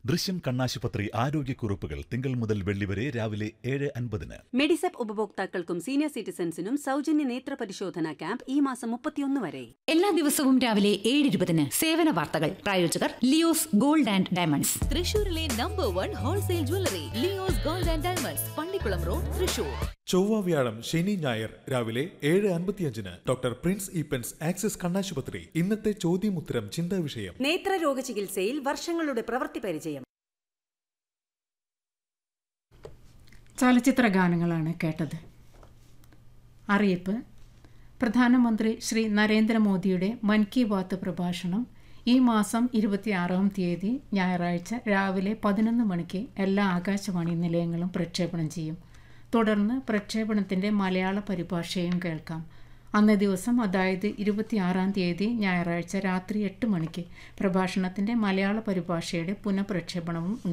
ദൃശ്യം കണ്ണാശുപത്രി ആരോഗ്യക്കുറിപ്പുകൾ തിങ്കൾ മുതൽ വെള്ളി വരെ രാവിലെ ഏഴ് അൻപതിന് മെഡിസെപ്പ് ഉപഭോക്താക്കൾക്കും സീനിയർ സിറ്റിസൺസിനും സൗജന്യ നേത്ര പരിശോധന ക്യാമ്പ് ഈ മാസം മുപ്പത്തിയൊന്ന് വരെ എല്ലാ ദിവസവും രാവിലെ ഏഴ് ഇരുപതിന് സേവന വാർത്തകൾ പ്രായോജകർ ലിയോസ് ഗോൾഡ് ആൻഡ് ഡയമണ്ട്സ് തൃശൂരിലെ number one wholesale jewellery Leo's gold and diamonds Pallikulam road Thrissur ചൊവ്വ വ്യാഴം ശനി ഞായർ രാവിലെ ഏഴ് അൻപത്തിയഞ്ചിന് ഡോക്ടർ പ്രിൻസ് ഈപ്പൻസ് ആക്സിസ് കണ്ണാശുപത്രി ഇന്നത്തെ ചോദ്യമുത്തരം ചിന്താ വിഷയം നേത്രരോഗ ചികിത്സയിൽ വർഷങ്ങളുടെ പ്രവൃത്തി പരിചയം ചലച്ചിത്ര ഗാനങ്ങളാണ് കേട്ടത് അറിയിപ്പ് പ്രധാനമന്ത്രി ശ്രീ നരേന്ദ്രമോദിയുടെ മൻ കി ബാത്ത് പ്രഭാഷണം ഈ മാസം ഇരുപത്തിയാറാം തീയതി ഞായറാഴ്ച രാവിലെ പതിനൊന്ന് മണിക്ക് എല്ലാ ആകാശവാണി നിലയങ്ങളും പ്രക്ഷേപണം ചെയ്യും തുടർന്ന് പ്രക്ഷേപണത്തിൻ്റെ മലയാള പരിഭാഷയും കേൾക്കാം അന്നേ ദിവസം അതായത് ഇരുപത്തിയാറാം തീയതി ഞായറാഴ്ച രാത്രി എട്ട് മണിക്ക് പ്രഭാഷണത്തിൻ്റെ മലയാള പരിഭാഷയുടെ പുനഃപ്രക്ഷേപണവും